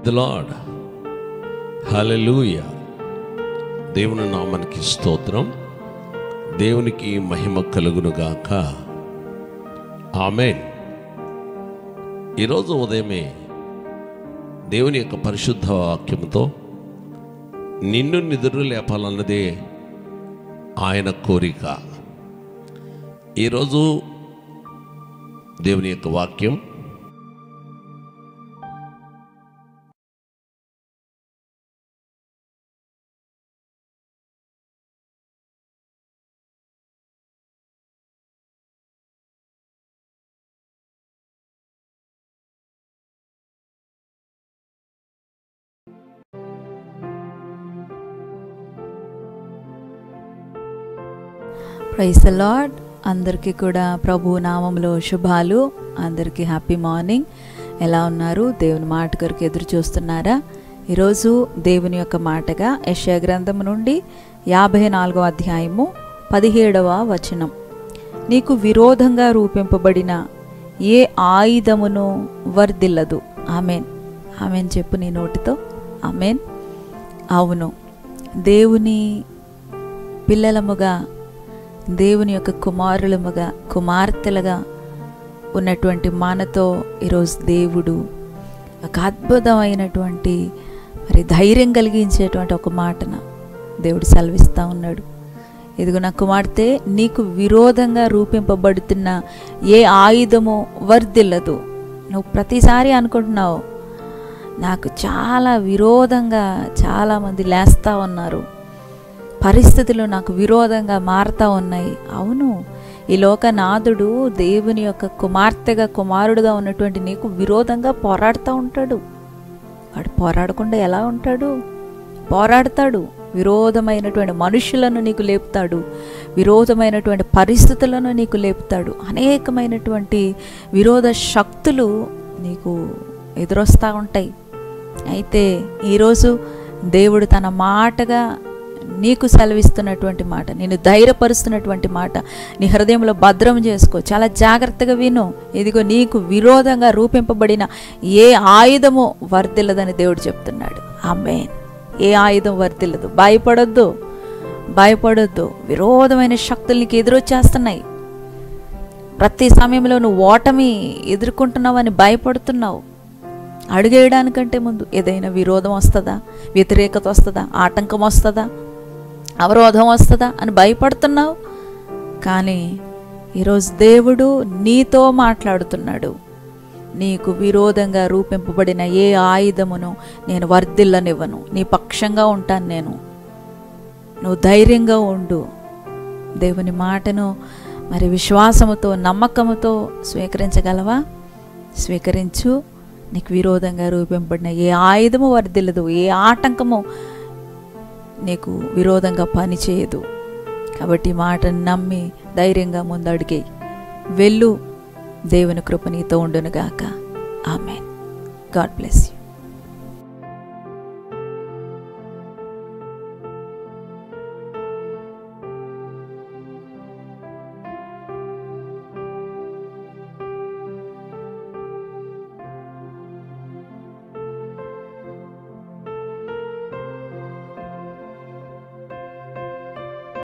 the lord హల్లెలూయ దేవుని నామానికి స్తోత్రం దేవునికి మహిమ కలుగునుగాక ఆమెన్ ఈరోజు ఉదయమే దేవుని యొక్క పరిశుద్ధ వాక్యముతో నిన్ను నిద్ర లేపాలన్నదే ఆయన కోరిక ఈరోజు దేవుని యొక్క వాక్యం ప్రైస్ ద లార్డ్ అందరికీ కూడా ప్రభు నామంలో శుభాలు అందరికీ హ్యాపీ మార్నింగ్ ఎలా ఉన్నారు దేవుని మాట కొరకు ఎదురు చూస్తున్నారా ఈరోజు దేవుని యొక్క మాటగా యెషయా గ్రంథం నుండి యాభై నాలుగవ అధ్యాయము పదిహేడవ వచనం నీకు విరోధంగా రూపింపబడిన ఏ ఆయుధమును వర్ధిల్లదు ఆమెన్ ఆమెన్ చెప్పు నీ నోటితో ఆమెన్ అవును దేవుని పిల్లలముగా దేవుని యొక్క కుమారులముగా కుమార్తెలుగా ఉన్నటువంటి మనతో ఈరోజు దేవుడు ఒక అద్భుతమైనటువంటి మరి ధైర్యం కలిగించేటువంటి ఒక మాటన దేవుడు సెలవిస్తూ ఉన్నాడు ఇదిగో నా కుమార్తె నీకు విరోధంగా రూపింపబడుతున్న ఏ ఆయుధము వర్ధిల్లదు నువ్వు ప్రతిసారి అనుకుంటున్నావు నాకు చాలా విరోధంగా చాలామంది లేస్తూ ఉన్నారు పరిస్థితులు నాకు విరోధంగా మారుతూ ఉన్నాయి అవును ఈ లోకనాథుడు దేవుని యొక్క కుమార్తెగా కుమారుడుగా ఉన్నటువంటి నీకు విరోధంగా పోరాడుతూ ఉంటాడు వాడు పోరాడకుండా ఎలా ఉంటాడు పోరాడతాడు విరోధమైనటువంటి మనుషులను నీకు లేపుతాడు విరోధమైనటువంటి పరిస్థితులను నీకు లేపుతాడు అనేకమైనటువంటి విరోధ శక్తులు నీకు ఎదురొస్తూ ఉంటాయి అయితే ఈరోజు దేవుడు తన మాటగా నీకు సెలవిస్తున్నటువంటి మాట నేను ధైర్యపరుస్తున్నటువంటి మాట నీ హృదయంలో భద్రం చేసుకో చాలా జాగ్రత్తగా విను ఇదిగో నీకు విరోధంగా రూపింపబడిన ఏ ఆయుధము వర్ధిల్లదని దేవుడు చెప్తున్నాడు ఆమె ఏ ఆయుధం వర్ధిల్లదు భయపడొద్దు భయపడొద్దు విరోధమైన శక్తులు నీకు ఎదురొచ్చేస్తున్నాయి ప్రతి సమయంలో నువ్వు ఓటమి ఎదుర్కొంటున్నావని భయపడుతున్నావు అడుగేయడానికంటే ముందు ఏదైనా విరోధం వస్తుందా వ్యతిరేకత వస్తుందా ఆటంకం వస్తుందా అవరోధం వస్తుందా అని భయపడుతున్నావు కానీ ఈరోజు దేవుడు నీతో మాట్లాడుతున్నాడు నీకు విరోధంగా రూపింపబడిన ఏ ఆయుధమును నేను వర్ధిల్లనివ్వను నీ పక్షంగా ఉంటాను నేను నువ్వు ధైర్యంగా ఉండు దేవుని మాటను మరి విశ్వాసముతో నమ్మకముతో స్వీకరించగలవా స్వీకరించు నీకు విరోధంగా రూపింపబడిన ఏ ఆయుధము వర్ధిల్లదు ఏ ఆటంకము నీకు విరోధంగా పనిచేయదు కాబట్టి ఈ మాటను నమ్మి ధైర్యంగా ముందడిగే వెళ్ళు దేవుని కృప నీతో ఉండునుగాక ఆమె గాడ్ బ్లెస్ యూ